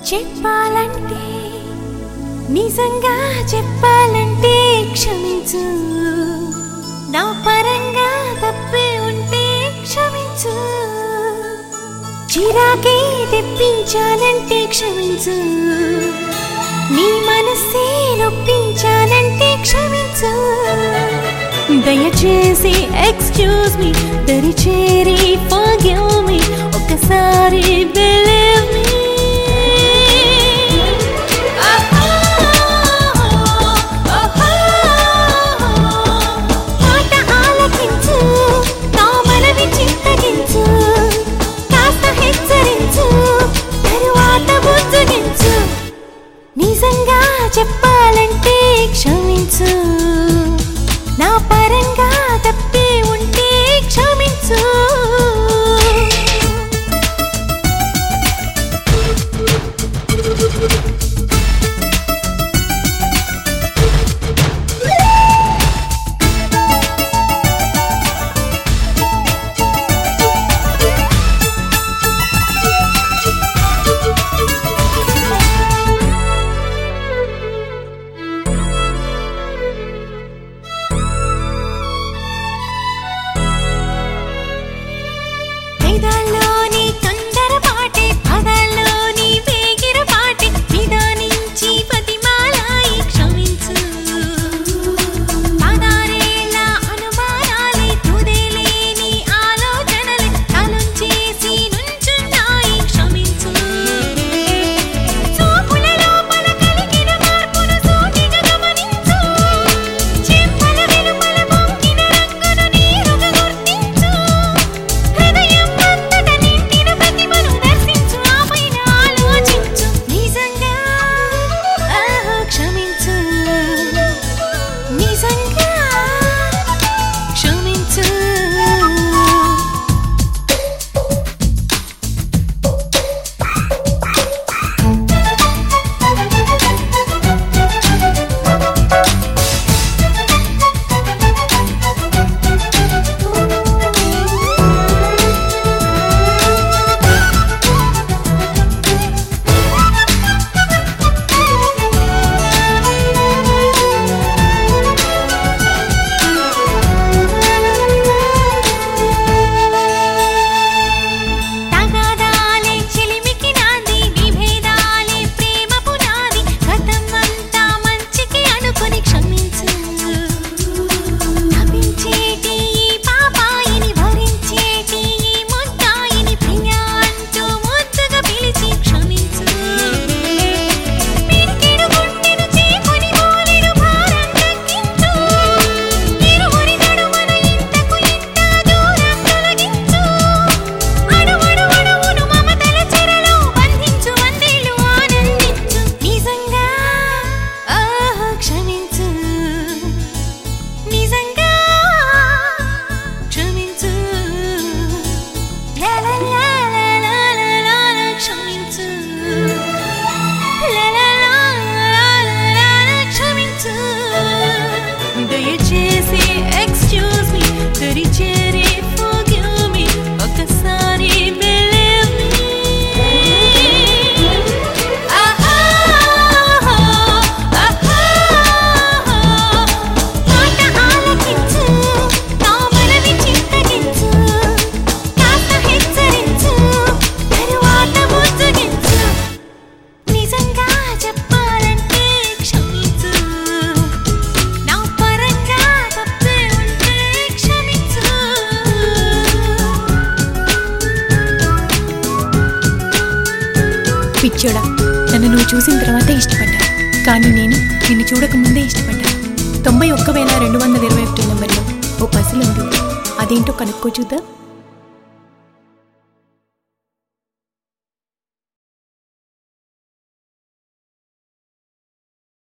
చెప్పాలంటే నిజంగా చెప్పాలంటే క్షమించు నా పరంగా తప్పే ఉంటే క్షమించు చిరాకే తెప్పించాలంటే క్షమించు నీ మనసే నొప్పించాలంటే క్షమించు దయచేసి ఎక్స్క్యూజ్ మీ దరిచేరి ఫర్గివ్ మీ ఒకసారి believe me మాట ఆలకించు నా మనవి చింతగించు కాస్త హెచ్చరించు తరువాత బుజ్జగించు నిజంగా చెప్పాలంటే క్షమించు నా పరంగా తప్పే ఉంటే క్షమించు వేదాల్లోని తొందరపాటే పదాల్లోని వేగిరపాటే నిదానించి పతిమాలాయి క్షమించు పదారేళ్ళ అనుమానాలే తుదేలేని ఆలోచనలే తలంచేసి నుంచున్నాయి క్షమించు చూపుల లోపల కలిగిన మార్పును సూటిగా గమనించు చెంపల వెలుపల పొంగిన రంగును నీరుగా గుర్తించు హృదయం అంతట నిండిన ప్రతిమను దర్శించు ఆపైన ఆలోచించు నిజంగా ఆహా క్షమించు నిజంగా క్షమించు తగాదాలే చిలిమికి నాంది విభేదాలే ప్రేమ పునాది గతం అంతా మంచికి అనుకొని క్షమించు నవ్వించేటి ఈ పాపాయిని భరించేటి ఈ ముద్దాయిని ప్రియా అంటూ ముద్దుగా పిలిచి క్షమించు పిరికెడు గుండెను చేకొని మోలెడు భారం తగ్గించు ఇరువురి నడుమన ఇంతకు ఇంత దూరం తొలగించు అణువణువణువును మమతల చెరలో బంధించు వందేళ్ళు ఆనందించు నిజంగా ఆహా క్షమించు నిజంగా క్షమించు లా లా లా లా లా లా లా లా క్షమించు లా లా లా లా లా లా క్షమించు దయచేసి ఎక్స్క్యూజ్ మీ దరిచేరి ఫర్గివ్ మీ ఒకసారి believe me ఆహా ఆహా మాట ఆలకించు నా మనవి చింతగించు కాస్త హెచ్చరించు తరువాత బుజ్జగించు నిజంగా చెప్పాలంటే క్షమించు నా పరంగా తప్పే ఉంటే క్షమించు పిచ్చోడా నన్ను నువ్వు చూసిన తర్వాతే ఇష్టపడ్డా కానీ నేను నిన్ను చూడక ముందే ఇష్టపడ్డా తొంభై ఒక్క వేల రెండు వందల ఇరవై ఒకటి నెంబర్లో ఓ పసిలు ఉంది అదేంటో కనుక్కో చూద్దాం